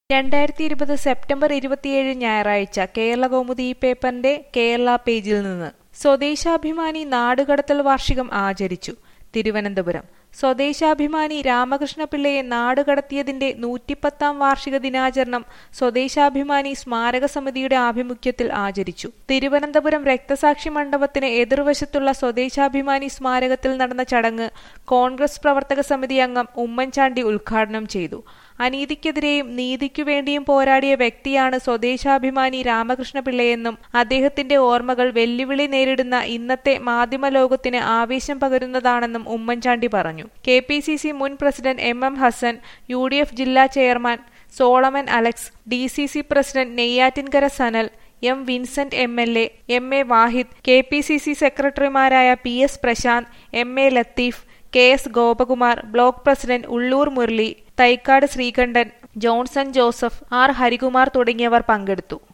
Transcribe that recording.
രണ്ടായിരത്തി ഇരുപത് സെപ്റ്റംബർ ഇരുപത്തിയേഴ് ഞായറാഴ്ച കേരളകൗമുദി ഈ പേപ്പറിന്റെ കേരള പേജിൽ നിന്ന് സ്വദേശാഭിമാനി നാടുകടത്തൽ വാർഷികം ആചരിച്ചു തിരുവനന്തപുരം സ്വദേശാഭിമാനി രാമകൃഷ്ണപിള്ളയെ നാടുകടത്തിയതിന്റെ നൂറ്റിപ്പത്താം വാർഷിക ദിനാചരണം സ്വദേശാഭിമാനി സ്മാരക സമിതിയുടെ ആഭിമുഖ്യത്തിൽ ആചരിച്ചു തിരുവനന്തപുരം രക്തസാക്ഷി മണ്ഡപത്തിന് എതിർവശത്തുള്ള സ്വദേശാഭിമാനി സ്മാരകത്തിൽ നടന്ന ചടങ്ങ് കോൺഗ്രസ് പ്രവർത്തക സമിതി അംഗം ഉമ്മൻചാണ്ടി ഉദ്ഘാടനം ചെയ്തു അനീതിക്കെതിരെയും നീതിക്കു വേണ്ടിയും പോരാടിയ വ്യക്തിയാണ് സ്വദേശാഭിമാനി രാമകൃഷ്ണപിള്ളയെന്നും അദ്ദേഹത്തിന്റെ ഓർമ്മകൾ വെല്ലുവിളി നേരിടുന്ന ഇന്നത്തെ മാധ്യമ ലോകത്തിന് ആവേശം പകരുന്നതാണെന്നും ഉമ്മൻചാണ്ടി പറഞ്ഞു കെ പി സി സി മുൻ president M M Hassan U D F ജില്ലാ chairman Solomon Alex D C C president Neyyattinkara Sanal M Vincent M L A M A Vahid K P C C സെക്രട്ടറിമാരായ P S Prashanth M A Latheef K S Gopakumar block president Ulloor Murali Thycaud Sreekandan Johnson Joseph R Harikumar തുടങ്ങിയവർ പങ്കെടുത്തു